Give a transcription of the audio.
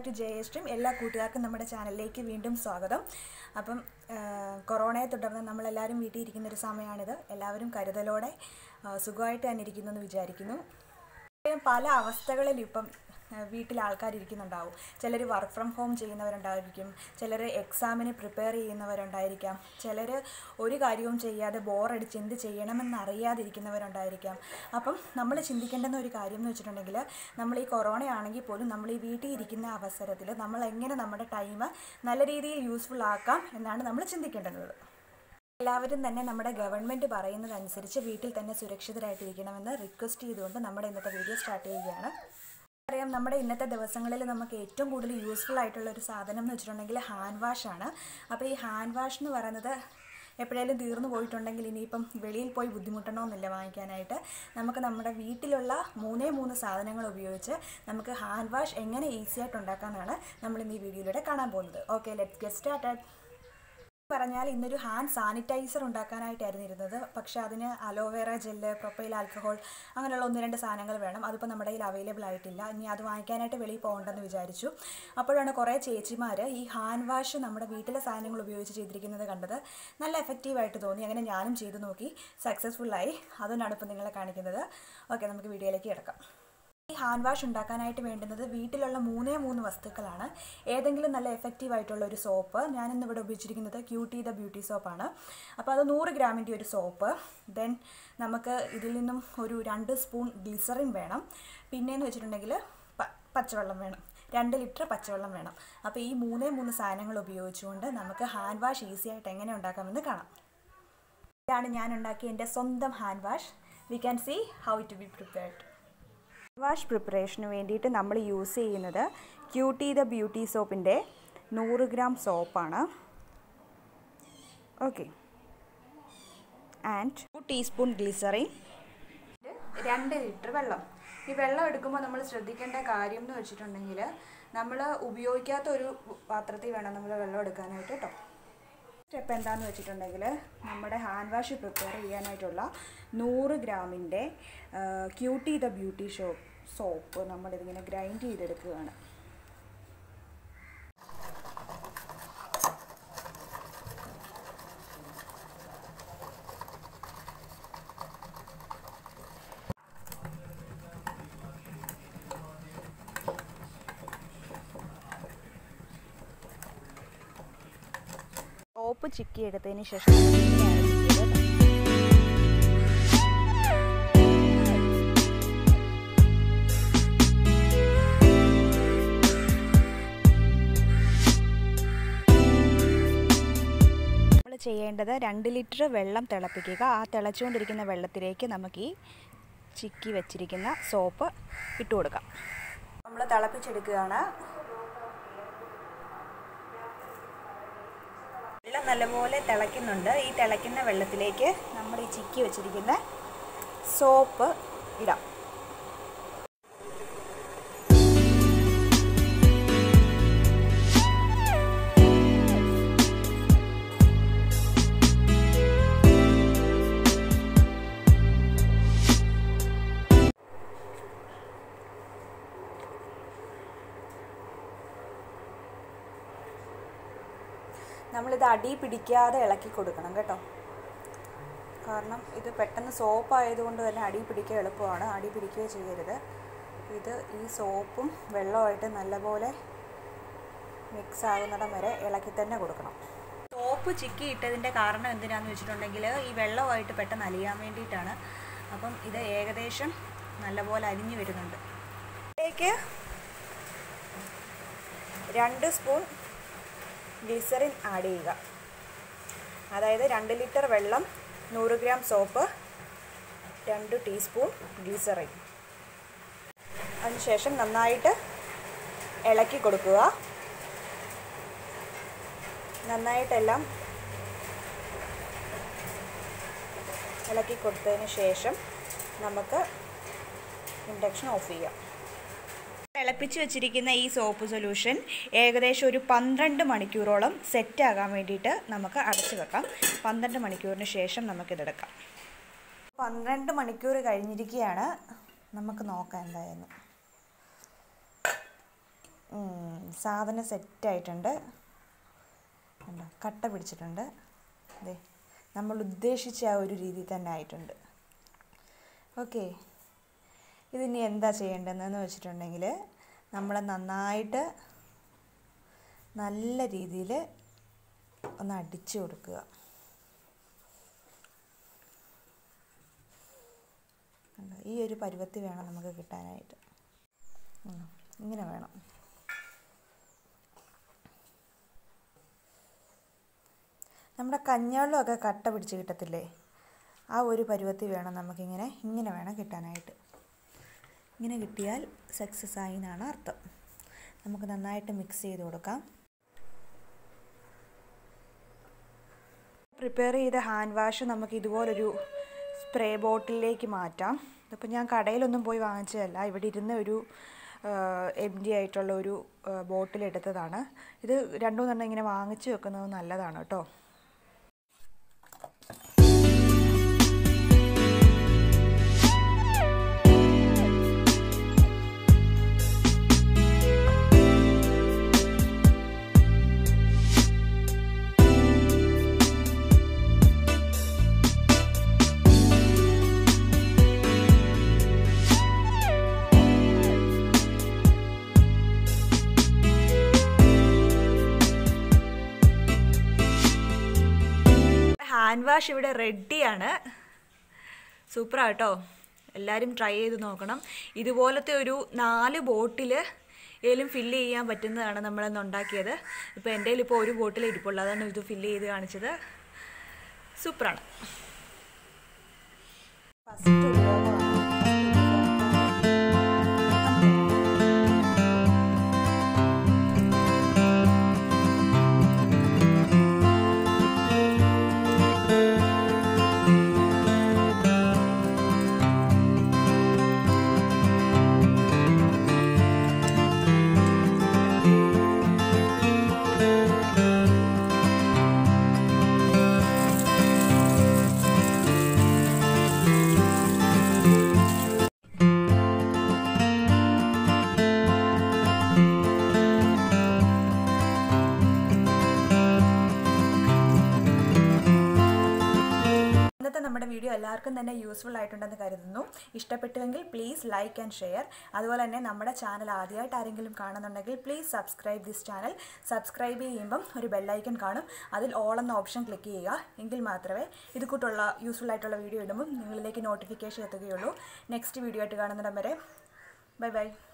Back to Jaya stream എല്ലാ കൂട്ടുകാർക്കും നമ്മുടെ ചാനലിലേക്ക് വീണ്ടും സ്വാഗതം അപ്പം ആ, കൊറോണയെ തുടർന്ന് നമ്മളെല്ലാവരും വീട്ടിൽ ഇരിക്കുന്ന ഒരു സമയമാണിത് എല്ലാവരും കരുതലോടെ ആ, സുഖമായിട്ട് തന്നെ ഇരിക്കുന്നു എന്ന് വിചാരിക്കുന്നു പല അവസ്ഥകളിൽ ഇപ്പം ആ, വീട്ടിൽ ആൾക്കാർ ഇരിക്കുന്നുണ്ടാവും ചിലർ വർക്ക് ഫ്രം ഹോം ചെയ്യുന്നവരുണ്ടായിരിക്കും ചിലർ എക്സാമിന് പ്രിപ്പയർ ചെയ്യുന്നവരുണ്ടായിരിക്കാം ചിലർ ഒരു കാര്യവും ചെയ്യാതെ ബോറടിച്ച് എന്ത് ചെയ്യണമെന്ന് അറിയാതിരിക്കുന്നവരുണ്ടായിരിക്കാം അപ്പം നമ്മൾ ചിന്തിക്കേണ്ടുന്ന ഒരു കാര്യം എന്ന് വെച്ചിട്ടുണ്ടെങ്കിൽ നമ്മൾ ഈ കൊറോണ ആണെങ്കിൽ പോലും നമ്മൾ ഈ വീട്ടിൽ ഇരിക്കുന്ന അവസരത്തിൽ നമ്മൾ എങ്ങനെ നമ്മുടെ ടൈം നല്ല രീതിയിൽ യൂസ്ഫുൾ ആക്കാം എന്നാണ് നമ്മൾ ചിന്തിക്കേണ്ടുന്നത് എല്ലാവരും തന്നെ നമ്മുടെ ഗവൺമെൻറ് പറയുന്നതനുസരിച്ച് വീട്ടിൽ തന്നെ സുരക്ഷിതരായിട്ടിരിക്കണമെന്ന് റിക്വസ്റ്റ് ചെയ്തുകൊണ്ട് നമ്മുടെ ഇന്നത്തെ വീഡിയോ സ്റ്റാർട്ട് ചെയ്യുകയാണ് അറിയാം നമ്മുടെ ഇന്നത്തെ ദിവസങ്ങളിൽ നമുക്ക് ഏറ്റവും കൂടുതൽ യൂസ്ഫുൾ ആയിട്ടുള്ള ഒരു സാധനം എന്ന് വെച്ചിട്ടുണ്ടെങ്കിൽ ഹാൻഡ് വാഷ് ആണ് അപ്പോൾ ഈ ഹാൻഡ് വാഷ് എന്ന് പറയുന്നത് എപ്പോഴേലും തീർന്നു പോയിട്ടുണ്ടെങ്കിൽ ഇനിയിപ്പം വെളിയിൽ പോയി ബുദ്ധിമുട്ടണമെന്നില്ല വാങ്ങിക്കാനായിട്ട് നമുക്ക് നമ്മുടെ വീട്ടിലുള്ള മൂന്നേ മൂന്ന് സാധനങ്ങൾ ഉപയോഗിച്ച് നമുക്ക് ഹാൻഡ് വാഷ് എങ്ങനെ ഈസി ആയിട്ട് ഉണ്ടാക്കാമെന്നാണ് നമ്മൾ ഇന്ന് ഈ വീഡിയോയിലൂടെ കാണാൻ പോകുന്നത് ഓക്കെ ലെറ്റ് ഗെറ്റ് സ്റ്റാർട്ടഡ് പറഞ്ഞാൽ ഇന്നൊരു ഹാൻഡ് സാനിറ്റൈസർ ഉണ്ടാക്കാനായിട്ടായിരുന്നു ഇരുന്നത് പക്ഷേ അതിന് അലോവേറ ജെല്ല് പ്രൊപ്പൈൽ ആൽക്കഹോൾ അങ്ങനെയുള്ള ഒന്ന് രണ്ട് സാധനങ്ങൾ വേണം അതിപ്പോൾ നമ്മുടെ കയ്യിൽ അവൈലബിൾ ആയിട്ടില്ല ഇനി അത് വാങ്ങിക്കാനായിട്ട് വെളിയിൽ പോകണ്ടെന്ന് വിചാരിച്ചു അപ്പോഴാണ് കുറേ ചേച്ചിമാർ ഈ ഹാൻഡ് വാഷ് നമ്മുടെ വീട്ടിലെ സാധനങ്ങൾ ഉപയോഗിച്ച് ചെയ്തിരിക്കുന്നത് കണ്ടത് നല്ല എഫക്റ്റീവായിട്ട് തോന്നി അങ്ങനെ ഞാനും ചെയ്ത് നോക്കി സക്സസ്ഫുള്ളായി അതുകൊണ്ടാണ് ഇപ്പോൾ നിങ്ങളെ കാണിക്കുന്നത് ഓക്കെ നമുക്ക് വീഡിയോയിലേക്ക് കിടക്കാം ഈ ഹാൻഡ് വാഷ് ഉണ്ടാക്കാനായിട്ട് വേണ്ടുന്നത് വീട്ടിലുള്ള മൂന്നേ മൂന്ന് വസ്തുക്കളാണ് ഏതെങ്കിലും നല്ല എഫക്റ്റീവ് ആയിട്ടുള്ള ഒരു സോപ്പ് ഞാനിന്ന് ഇവിടെ ഉപയോഗിച്ചിരിക്കുന്നത് ക്യൂട്ടി ദ ബ്യൂട്ടി സോപ്പാണ് അപ്പോൾ അത് നൂറ് ഗ്രാമിൻ്റെ ഒരു സോപ്പ് ദെൻ നമുക്ക് ഇതിൽ നിന്നും ഒരു രണ്ട് സ്പൂൺ ഗ്ലിസറിൻ വേണം പിന്നെയെന്ന് വെച്ചിട്ടുണ്ടെങ്കിൽ പ പച്ചവെള്ളം വേണം രണ്ട് ലിറ്റർ പച്ചവെള്ളം വേണം അപ്പോൾ ഈ മൂന്നേ മൂന്ന് സാധനങ്ങൾ ഉപയോഗിച്ചുകൊണ്ട് നമുക്ക് ഹാൻഡ് വാഷ് ഈസി ആയിട്ട് എങ്ങനെ ഉണ്ടാക്കാമെന്ന് കാണാം ഇതാണ് ഞാൻ ഉണ്ടാക്കിയ എൻ്റെ സ്വന്തം hand wash we can see how to be prepared wash പ്രിപ്പറേഷന് വേണ്ടിയിട്ട് നമ്മൾ യൂസ് ചെയ്യുന്നത് ക്യൂട്ടി ദ ബ്യൂട്ടി സോപ്പിൻ്റെ നൂറ് ഗ്രാം സോപ്പാണ് okay and two teaspoon glycerin രണ്ട് ലിറ്റർ വെള്ളം ഈ വെള്ളം എടുക്കുമ്പോൾ നമ്മൾ ശ്രദ്ധിക്കേണ്ട കാര്യം എന്ന് വെച്ചിട്ടുണ്ടെങ്കിൽ നമ്മൾ ഉപയോഗിക്കാത്ത ഒരു പാത്രത്തിൽ വേണം നമ്മൾ വെള്ളം എടുക്കാനായിട്ട് കേട്ടോ സ്റ്റെപ്പ് എന്താണെന്ന് വെച്ചിട്ടുണ്ടെങ്കിൽ നമ്മുടെ ഹാൻഡ് വാഷ് പ്രിപ്പയർ ചെയ്യാനായിട്ടുള്ള നൂറ് ഗ്രാമിൻ്റെ cutie the beauty show soap നമ്മളിതിങ്ങനെ ഗ്രൈൻഡ് ചെയ്തെടുക്കുകയാണ് സോപ്പ് ചിക്കി എടുത്തതിന് ശേഷം ഇങ്ങനെയാണ് ചിക്കിയത് കേട്ടോ. നമ്മൾ ചെയ്യേണ്ടത് രണ്ട് ലിറ്റർ വെള്ളം തിളപ്പിക്കുക ആ തിളച്ചുകൊണ്ടിരിക്കുന്ന വെള്ളത്തിലേക്ക് നമുക്ക് ഈ ചിക്കി വെച്ചിരിക്കുന്ന സോപ്പ് ഇട്ട് കൊടുക്കാം നമ്മൾ തിളപ്പിച്ചെടുക്കുകയാണ് വെള്ളം നല്ലപോലെ തിളയ്ക്കുന്നുണ്ട് ഈ തിളയ്ക്കുന്ന വെള്ളത്തിലേക്ക് നമ്മൾ ഈ ചിക്കി വെച്ചിരിക്കുന്ന സോപ്പ് ഇടാം നമ്മളിത് അടി പിടിക്കാതെ ഇളക്കി കൊടുക്കണം കേട്ടോ കാരണം ഇത് പെട്ടെന്ന് സോപ്പ് ആയതുകൊണ്ട് തന്നെ അടി പിടിക്കുക എളുപ്പമാണ് അടി പിടിക്കുകയോ ചെയ്യരുത് ഇത് ഈ സോപ്പും വെള്ളമായിട്ട് നല്ലപോലെ മിക്സ് ആകുന്നിടം വരെ ഇളക്കി തന്നെ കൊടുക്കണം സോപ്പ് ചിക്കി ഇട്ടതിൻ്റെ കാരണം എന്തിനാന്ന് വെച്ചിട്ടുണ്ടെങ്കിൽ ഈ വെള്ളമായിട്ട് പെട്ടെന്ന് അലിയാൻ വേണ്ടിയിട്ടാണ് അപ്പം ഇത് ഏകദേശം നല്ലപോലെ അലിഞ്ഞു വരുന്നുണ്ട് ഇതിലേക്ക് രണ്ട് സ്പൂൺ ഗ്ലിസറിൻ ആഡ് ചെയ്യുക അതായത് രണ്ട് ലിറ്റർ വെള്ളം നൂറ് ഗ്രാം സോപ്പ് രണ്ട് ടീസ്പൂൺ ഗ്ലിസറിൻ അതിനുശേഷം നന്നായിട്ട് ഇളക്കി കൊടുക്കുക നന്നായിട്ടെല്ലാം ഇളക്കി കൊടുത്തതിന് ശേഷം നമുക്ക് ഇൻഡക്ഷൻ ഓഫ് ചെയ്യാം തിളപ്പിച്ച് വെച്ചിരിക്കുന്ന ഈ സോപ്പ് സൊല്യൂഷൻ ഏകദേശം ഒരു പന്ത്രണ്ട് മണിക്കൂറോളം സെറ്റ് ആകാൻ വേണ്ടിയിട്ട് നമുക്ക് അടച്ചു വെക്കാം പന്ത്രണ്ട് മണിക്കൂറിന് ശേഷം നമുക്കിതെടുക്കാം പന്ത്രണ്ട് മണിക്കൂർ കഴിഞ്ഞിരിക്കുകയാണ് നമുക്ക് നോക്കാം എന്തായാലും ഉം, സാധനം സെറ്റായിട്ടുണ്ട് കണ്ടോ കട്ട പിടിച്ചിട്ടുണ്ട് അതെ നമ്മൾ ഉദ്ദേശിച്ച ആ ഒരു രീതി തന്നെ ആയിട്ടുണ്ട് ഓക്കെ ഇതിനി എന്താ ചെയ്യേണ്ടതെന്ന് വെച്ചിട്ടുണ്ടെങ്കിൽ നമ്മൾ നന്നായിട്ട് നല്ല രീതിയിൽ ഒന്ന് അടിച്ചു കൊടുക്കുക കണ്ടോ? ഈ ഒരു പരുവത്തിൽ വേണം നമുക്ക് കിട്ടാനായിട്ട് ഉം, ഇങ്ങനെ വേണം നമ്മുടെ കഞ്ഞവെള്ളമൊക്കെ കട്ട പിടിച്ച് കിട്ടത്തില്ലേ ആ ഒരു പരുവത്തിൽ വേണം നമുക്കിങ്ങനെ ഇങ്ങനെ വേണം കിട്ടാനായിട്ട് ഇങ്ങനെ കിട്ടിയാൽ സക്സസ് ആയി എന്നാണ് അർത്ഥം നമുക്ക് നന്നായിട്ട് മിക്സ് ചെയ്ത് കൊടുക്കാം പ്രിപ്പയർ ചെയ്ത ഹാൻഡ് വാഷ് നമുക്ക് ഇതുപോലൊരു സ്പ്രേ ബോട്ടിലേക്ക് മാറ്റാം ഇതിപ്പോൾ ഞാൻ കടയിലൊന്നും പോയി വാങ്ങിച്ചതല്ല ഇവിടെ ഇരുന്ന ഒരു എം ഡി ആയിട്ടുള്ള ഒരു ബോട്ടിൽ എടുത്തതാണ് ഇത് രണ്ടു മൂന്നെണ്ണം ഇങ്ങനെ വാങ്ങിച്ചു വെക്കുന്നത് നല്ലതാണ് കേട്ടോ ഹാൻഡ് വാഷ് ഇവിടെ റെഡിയാണ് സൂപ്പറാ കേട്ടോ എല്ലാവരും ട്രൈ ചെയ്ത് നോക്കണം ഇതുപോലത്തെ ഒരു നാല് ബോട്ടിൽ ഏലും ഫില്ല് ചെയ്യാൻ പറ്റുന്നതാണ് നമ്മളന്ന് ഉണ്ടാക്കിയത് ഇപ്പോൾ എൻ്റെ കയ്യിൽ ഇപ്പോൾ ഒരു ബോട്ടിൽ ഇരിപ്പുള്ളൂ അതാണ് ഇത് ഫില്ല് ചെയ്ത് കാണിച്ചത് സൂപ്പറാണ് ഫസ്റ്റ് ഉപയോഗമാണ് ഇന്നത്തെ നമ്മുടെ വീഡിയോ എല്ലാവർക്കും തന്നെ യൂസ്ഫുൾ ആയിട്ടുണ്ടെന്ന് കരുതുന്നു ഇഷ്ടപ്പെട്ടുവെങ്കിൽ പ്ലീസ് ലൈക്ക് ആൻഡ് ഷെയർ അതുപോലെ തന്നെ നമ്മുടെ ചാനൽ ആദ്യമായിട്ട് ആരെങ്കിലും കാണുന്നുണ്ടെങ്കിൽ please subscribe this channel subscribe ചെയ്യുമ്പം ഒരു ബെല്ലൈക്കൺ കാണും അതിൽ ഓൾ എന്ന ഓപ്ഷൻ ക്ലിക്ക് ചെയ്യുക എങ്കിൽ മാത്രമേ ഇത് കൂട്ടുള്ള യൂസ്ഫുൾ ആയിട്ടുള്ള വീഡിയോ ഇടുമ്പം നിങ്ങളിലേക്ക് നോട്ടിഫിക്കേഷൻ എത്തുകയുള്ളൂ നെക്സ്റ്റ് വീഡിയോ ആയിട്ട് കാണുന്നിടം വരെ ബൈ ബൈ